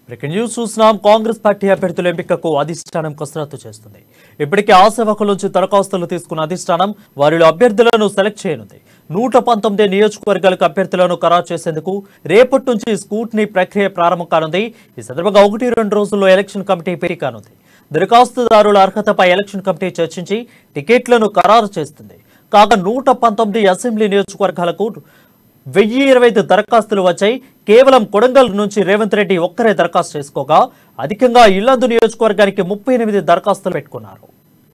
breaking news చూస్తున్నాం Congress party అభ్యర్థుల ఎంపికకు అధిష్టానం కసరత్తు చేస్తుంది ఇప్పటికే ఆ సేవకుల నుంచి దరఖాస్తులు తీసుకున్న అధిష్టానం వారిలో అభ్యర్థులను సెలెక్ట్ చేయనుంది నూట పంతొమ్మిది నియోజకవర్గాలకు అభ్యర్థులను ఖరారు చేసేందుకు రేపటి నుంచి స్కూట్నీ ప్రక్రియ ప్రారంభం కానుంది ఈ సందర్భంగా ఒకటి రెండు రోజుల్లో ఎలక్షన్ కమిటీ భేటీ కానుంది దరఖాస్తుదారుల అర్హతపై ఎలక్షన్ కమిటీ చర్చించి టికెట్లను ఖరారు చేస్తుంది కాగా నూట పంతొమ్మిది అసెంబ్లీ నియోజకవర్గాలకు వెయ్యి ఇరవై ఐదు దరఖాస్తులు వచ్చాయి కేవలం కొడంగల్ నుంచి రేవంత్ రెడ్డి ఒక్కరే దరఖాస్తు చేసుకోగా అధికంగా ఇల్లందు నియోజకవర్గానికి ముప్పై ఎనిమిది దరఖాస్తులు పెట్టుకున్నారు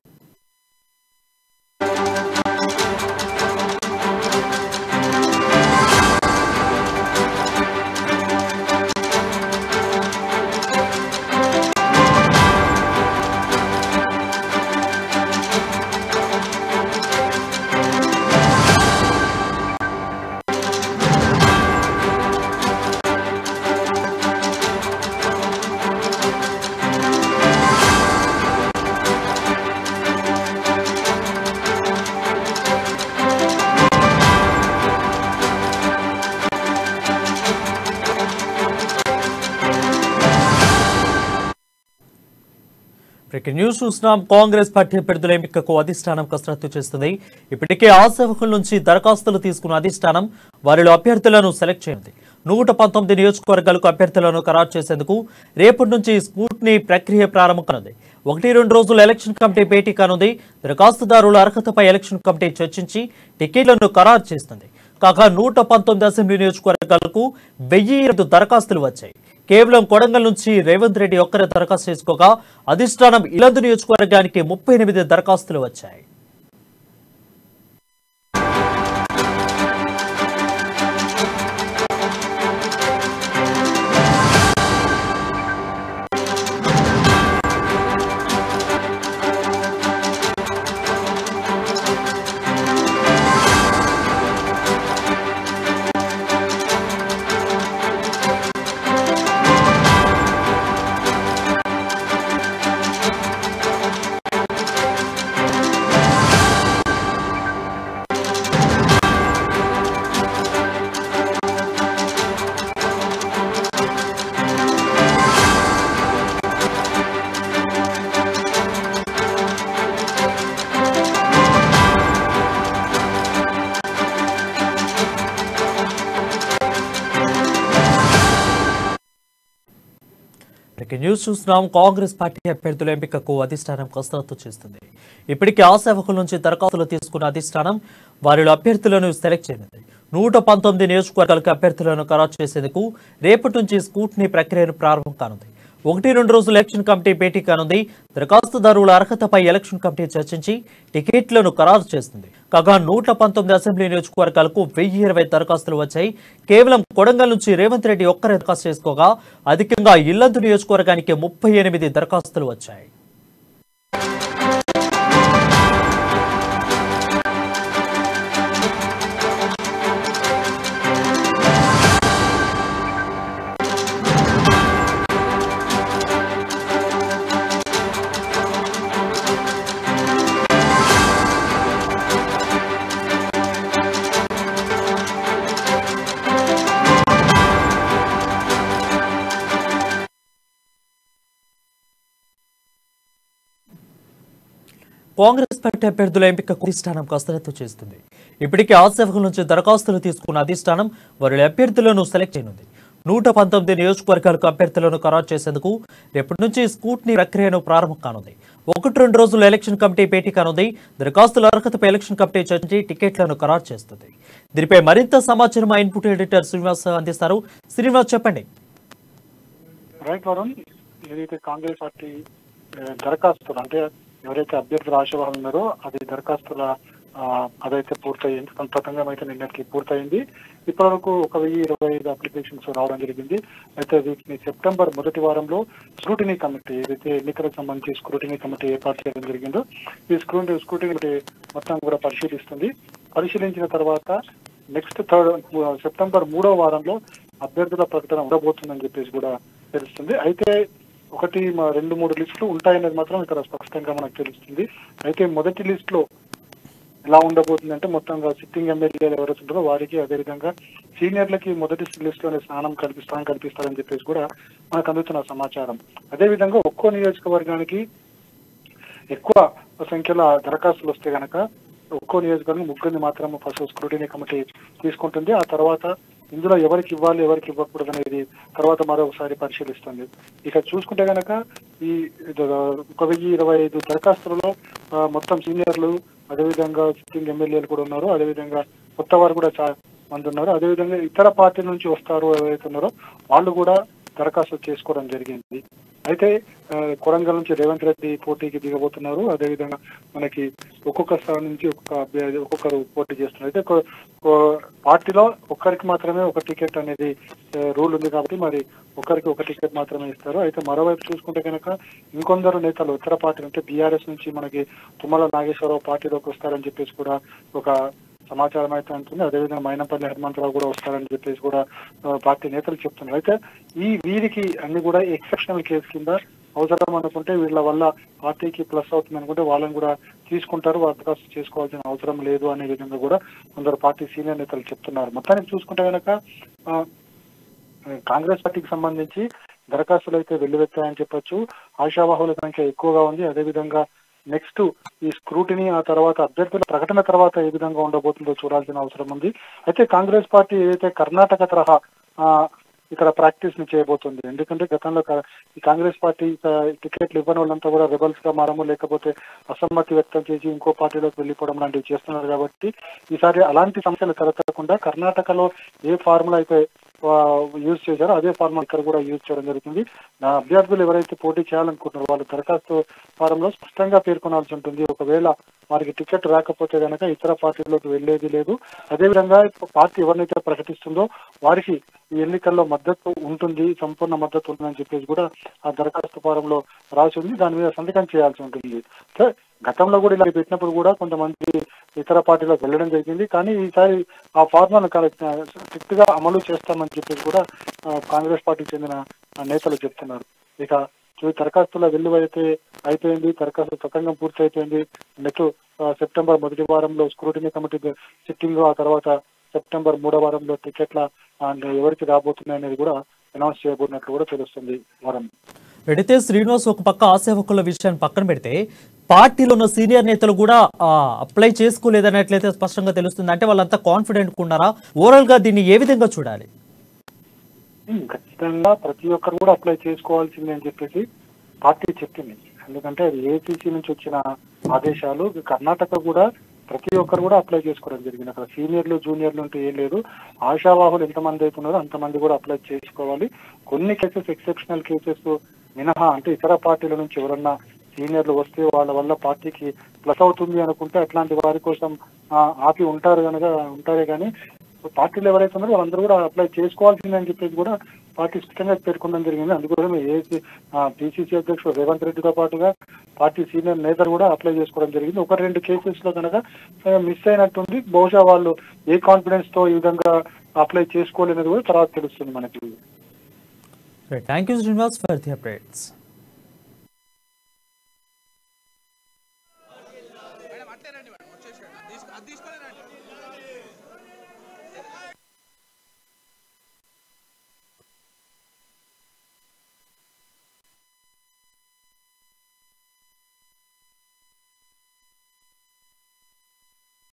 బ్రేకింగ్ న్యూస్ చూస్తున్నాం కాంగ్రెస్ పార్టీ అభ్యర్థుల ఎంపికకు అధిష్టానం కసరత్తు చేస్తుంది ఇప్పటికే ఆ సేవకుల నుంచి దరఖాస్తులు తీసుకున్న అధిష్టానం వారిలో అభ్యర్థులను సెలెక్ట్ చేయండి నూట పంతొమ్మిది నియోజకవర్గాలకు అభ్యర్థులను ఖరారు చేసేందుకు రేపటి నుంచి స్కూట్నీ ప్రక్రియ ప్రారంభం కానుంది ఒకటి రెండు రోజులు ఎలక్షన్ కమిటీ భేటీ కానుంది దరఖాస్తుదారుల అర్హతపై ఎలక్షన్ కమిటీ చర్చించి టికెట్లను ఖరారు చేస్తుంది కాగా నూట పంతొమ్మిది అసెంబ్లీ నియోజకవర్గాలకు వెయ్యి ఇరవై దరఖాస్తులు వచ్చాయి కేవలం కొడంగల్ నుంచి రేవంత్ రెడ్డి ఒక్కరే దరఖాస్తు చేసుకోగా అధిష్టానం ఇలందు నియోజకవర్గానికి ముప్పై ఎనిమిది దరఖాస్తులు వచ్చాయి ఇక న్యూస్ చూస్తున్నాం కాంగ్రెస్ పార్టీ అభ్యర్థుల ఎంపికకు అధిష్టానం కసరత్తు చేస్తుంది ఇప్పటికే ఆ సేవకుల నుంచి దరఖాస్తులు తీసుకున్న అధిష్టానం వారిలో అభ్యర్థులను సెలెక్ట్ చేయనుంది నూట పంతొమ్మిది నియోజకవర్గాలకు అభ్యర్థులను ఖరారు చేసేందుకు రేపటి నుంచి స్కూట్నీ ప్రక్రియను ప్రారంభం కానుంది ఒకటి రెండు రోజులు ఎలక్షన్ కమిటీ భేటీ కానుంది దరఖాస్తుదారుల అర్హతపై ఎలక్షన్ కమిటీ చర్చించి టికెట్లను ఖరారు చేస్తుంది కాగా నూట పంతొమ్మిది అసెంబ్లీ నియోజకవర్గాలకు వెయ్యి ఇరవై దరఖాస్తులు వచ్చాయి కేవలం కొడంగల్ నుంచి రేవంత్ రెడ్డి ఒక్కరే దరఖాస్తు చేసుకోగా అధికంగా ఇల్లందు నియోజకవర్గానికి ముప్పై ఎనిమిది దరఖాస్తులు వచ్చాయి కాంగ్రెస్ పార్టీ అభ్యర్థుల ఎంపికకు అధిష్టానం కసరత్తు చేస్తుంది ఇప్పటికే ఆ సేవకుల నుంచి దరఖాస్తులు తీసుకున్న అధిష్టానం వారి అభ్యర్థులను సెలెక్ట్ చేయనుంది నూట పంతొమ్మిది నియోజకవర్గాలకు అభ్యర్థులను ఖరారు చేసేందుకు రేపటి నుంచి స్కూట్నీ ప్రక్రియను ప్రారంభం కానుంది ఒకటి రెండు రోజులు ఎలక్షన్ కమిటీ భేటీ కానుంది దరఖాస్తుల అర్హతపై ఎలక్షన్ కమిటీ చర్చించి టికెట్లను ఖరారు చేస్తుంది దీనిపై మరింత సమాచారం మా ఇన్పుట్ ఎడిటర్ శ్రీనివాస్ అందిస్తారు శ్రీనివాస్ చెప్పండి రైట్ వరుణ్ ఏదైతే కాంగ్రెస్ పార్టీ ఆ, దరఖాస్తులు అంటే ఎవరైతే అభ్యర్థులు ఆశావాహులు ఉన్నారో అది దరఖాస్తుల ఆ, అదైతే పూర్తయింది కొంత తతంగం అయితే నిన్నటికి పూర్తయింది ఇప్పటివరకు ఒక వెయ్యి ఇరవై ఐదు అప్లికేషన్స్ రావడం జరిగింది అయితే వీటిని సెప్టెంబర్ మొదటి వారంలో స్క్రూటినీ కమిటీ ఏదైతే ఎన్నికలకు సంబంధించి స్క్రూటినీ కమిటీ ఏర్పాటు చేయడం జరిగిందో ఈ స్క్రూటినీ స్క్రూటినీ కమిటీ మొత్తం కూడా పరిశీలిస్తుంది పరిశీలించిన తర్వాత నెక్స్ట్ థర్డ్ సెప్టెంబర్ మూడో వారంలో అభ్యర్థుల ప్రకటన ఉండబోతుందని చెప్పేసి కూడా తెలుస్తుంది అయితే ఒకటి మా రెండు మూడు లిస్టులు ఉంటాయనేది మాత్రం ఇక్కడ స్పష్టంగా మనకు తెలుస్తుంది అయితే మొదటి లిస్ట్ లో ఎలా ఉండబోతుంది అంటే మొత్తంగా సిట్టింగ్ ఎమ్మెల్యేలు ఎవరైతే ఉంటారో వారికి అదేవిధంగా సీనియర్లకి మొదటి లిస్ట్ లోనే స్నానం కల్పిస్తాం కల్పిస్తారని చెప్పేసి కూడా మనకు అందుతున్న సమాచారం అదేవిధంగా ఒక్కో నియోజకవర్గానికి ఎక్కువ సంఖ్యలో దరఖాస్తులు వస్తే గనక ఒక్కో నియోజకవర్గం ముగ్గురిని మాత్రం ఫస్ట్ స్క్రూటినీ కమిటీ తీసుకుంటుంది ఆ తర్వాత ఇందులో ఎవరికి ఇవ్వాలి ఎవరికి ఇవ్వకూడదు అనేది తర్వాత మరొకసారి పరిశీలిస్తుంది ఇక చూసుకుంటే గనక ఈ ఇది ఒక వెయ్యి ఇరవై ఐదు దరఖాస్తులలో ఆ, మొత్తం సీనియర్లు అదేవిధంగా సిట్టింగ్ ఎమ్మెల్యేలు కూడా ఉన్నారు అదేవిధంగా కొత్త వారు కూడా చాలా మంది ఉన్నారు అదేవిధంగా ఇతర పార్టీ నుంచి వస్తారు ఎవరైతే ఉన్నారో వాళ్ళు కూడా దరఖాస్తు చేసుకోవడం జరిగింది అయితే ఆ, కొరంగల్ నుంచి రేవంత్ రెడ్డి పోటీకి దిగబోతున్నారు అదేవిధంగా మనకి ఒక్కొక్క స్థానం నుంచి ఒక్కొక్క అభ్యర్థి ఒక్కొక్కరు పోటీ చేస్తున్నారు అయితే కొ- కొ- పార్టీలో ఒక్కరికి మాత్రమే ఒక టికెట్ అనేది రూల్ ఉంది కాబట్టి మరి ఒకరికి ఒక టికెట్ మాత్రమే ఇస్తారు అయితే మరోవైపు చూసుకుంటే కనుక ఇంకొందరు నేతలు ఇతర పార్టీ అంటే బీఆర్ఎస్ నుంచి మనకి తుమ్మల నాగేశ్వరరావు పార్టీలోకి వస్తారని చెప్పేసి కూడా ఒక సమాచారం అయితే ఉంటుంది అదేవిధంగా మైనంపల్లి హనుమంతరావు కూడా వస్తారని చెప్పేసి కూడా ఆ, పార్టీ నేతలు చెప్తున్నారు అయితే ఈ వీరికి అన్ని కూడా ఎక్సెప్షనల్ కేసు కింద అవసరం అనుకుంటే వీళ్ళ వల్ల పార్టీకి ప్లస్ అవుతుంది అనుకుంటే వాళ్ళని కూడా తీసుకుంటారు వాళ్ళు దరఖాస్తు చేసుకోవాల్సిన అవసరం లేదు అనే విధంగా కూడా కొందరు పార్టీ సీనియర్ నేతలు చెప్తున్నారు మొత్తానికి చూసుకుంటే కనుక ఆ, కాంగ్రెస్ పార్టీకి సంబంధించి దరఖాస్తులు అయితే వెల్లువెత్తాయని చెప్పొచ్చు ఆశావాహుల సంఖ్య ఎక్కువగా ఉంది అదేవిధంగా నెక్స్ట్ ఈ స్క్రూటినీ ఆ తర్వాత అభ్యర్థుల ప్రకటన తర్వాత ఏ విధంగా ఉండబోతుందో చూడాల్సిన అవసరం ఉంది అయితే కాంగ్రెస్ పార్టీ ఏదైతే కర్ణాటక తరహా ఆ, ఇక్కడ ప్రాక్టీస్ ని చేయబోతుంది ఎందుకంటే గతంలో కా- ఈ కాంగ్రెస్ పార్టీ ఇక టికెట్లు ఇవ్వని వాళ్ళంతా కూడా రెబల్స్ గా మారము లేకపోతే అసమ్మతి వ్యక్తం చేసి ఇంకో పార్టీలోకి వెళ్ళిపోవడం లాంటివి చేస్తున్నారు కాబట్టి ఈసారి అలాంటి సమస్యలు తలెత్తకుండా కర్ణాటకలో ఏ ఫార్ములా అయితే యూజ్ చేశారో అదే ఫార్ములా ఇక్కడ కూడా యూజ్ చేయడం జరుగుతుంది నా అభ్యర్థులు ఎవరైతే పోటీ చేయాలనుకుంటున్నారో వాళ్ళు దరఖాస్తు ఫారంలో స్పష్టంగా పేర్కొనాల్సి ఉంటుంది ఒకవేళ వారికి టికెట్ రాకపోతే గనక ఇతర పార్టీలోకి వెళ్లేది లేదు అదేవిధంగా పార్టీ ఎవరినైతే ప్రకటిస్తుందో వారికి ఈ ఎన్నికల్లో మద్దతు ఉంటుంది సంపూర్ణ మద్దతు ఉంటుందని చెప్పేసి కూడా ఆ దరఖాస్తు ఫారంలో రాసి ఉంది దాని మీద సంతకం చేయాల్సి ఉంటుంది సో గతంలో కూడా ఇలా పెట్టినప్పుడు కూడా కొంతమంది ఇతర పార్టీలకు వెళ్ళడం జరిగింది కానీ ఈసారి ఆ ఫార్మాను స్ట్రిక్ట్ గా అమలు చేస్తామని చెప్పేసి కూడా ఆ, కాంగ్రెస్ పార్టీకి చెందిన ఆ, నేతలు చెప్తున్నారు ఇక ఈ దరఖాస్తుల వెల్లువ అయితే అయిపోయింది దరఖాస్తు సతంగం పూర్తి అయిపోయింది నెక్స్ట్ ఆ, సెప్టెంబర్ మొదటి వారంలో స్క్రూటినీ కమిటీ సిట్టింగ్ ఆ తర్వాత సెప్టెంబర్ మూడో వారంలో టికెట్ల ఆ, ఎవరికి రాబోతున్నాయి అనేది కూడా అనౌన్స్ చేయబోతున్నట్లు కూడా తెలుస్తుంది వారం ఎడితే శ్రీనివాస్ ఒక పక్క ఆసేవకుల విషయాన్ని పక్కన పెడితే పార్టీలో ఉన్న సీనియర్ నేతలు కూడా ఆ, అప్లై చేసుకోలేదన్నట్లయితే స్పష్టంగా తెలుస్తుంది అంటే వాళ్ళంతా కాన్ఫిడెంట్ ఉన్నారా ఓవరాల్ గా దీన్ని ఏ విధంగా చూడాలి ఉమ్, ఖచ్చితంగా ప్రతి ఒక్కరు కూడా అప్లై చేసుకోవాల్సిందే అని చెప్పేసి పార్టీ చెప్పింది ఎందుకంటే అది ఏపీసీ నుంచి వచ్చిన ఆదేశాలు కర్ణాటక కూడా ప్రతి ఒక్కరు కూడా అప్లై చేసుకోవడం జరిగింది అక్కడ సీనియర్లు జూనియర్లు ఉంటే ఏం లేదు ఆశావాహులు ఎంతమంది అవుతున్నారో అంతమంది కూడా అప్లై చేసుకోవాలి కొన్ని కేసెస్ ఎక్సెప్షనల్ కేసెస్ మినహా అంటే ఇతర పార్టీల నుంచి ఎవరన్నా సీనియర్లు వస్తే వాళ్ళ వల్ల పార్టీకి ప్లస్ అవుతుంది అనుకుంటే అట్లాంటి వారి కోసం ఆ, ఆపి ఉంటారు కనుక ఉంటారే కానీ పార్టీలు ఎవరైతే ఉన్నారో వాళ్ళందరూ కూడా అప్లై చేసుకోవాల్సిందే అని చెప్పేసి కూడా పార్టీ స్పష్టంగా పేర్కొనడం జరిగింది అందుకోసమే ఏసీ పిసిసి అధ్యక్షుడు రేవంత్ రెడ్డితో పాటుగా పార్టీ సీనియర్ నేతలు కూడా అప్లై చేసుకోవడం జరిగింది ఒక రెండు కేసెస్ లో కనుక మిస్ అయినట్టుంది బహుశా వాళ్ళు ఏ కాన్ఫిడెన్స్ తో ఈ విధంగా అప్లై చేసుకోలేనిది కూడా తర్వాత తెలుస్తుంది మనకి thank you Srinivas for the updates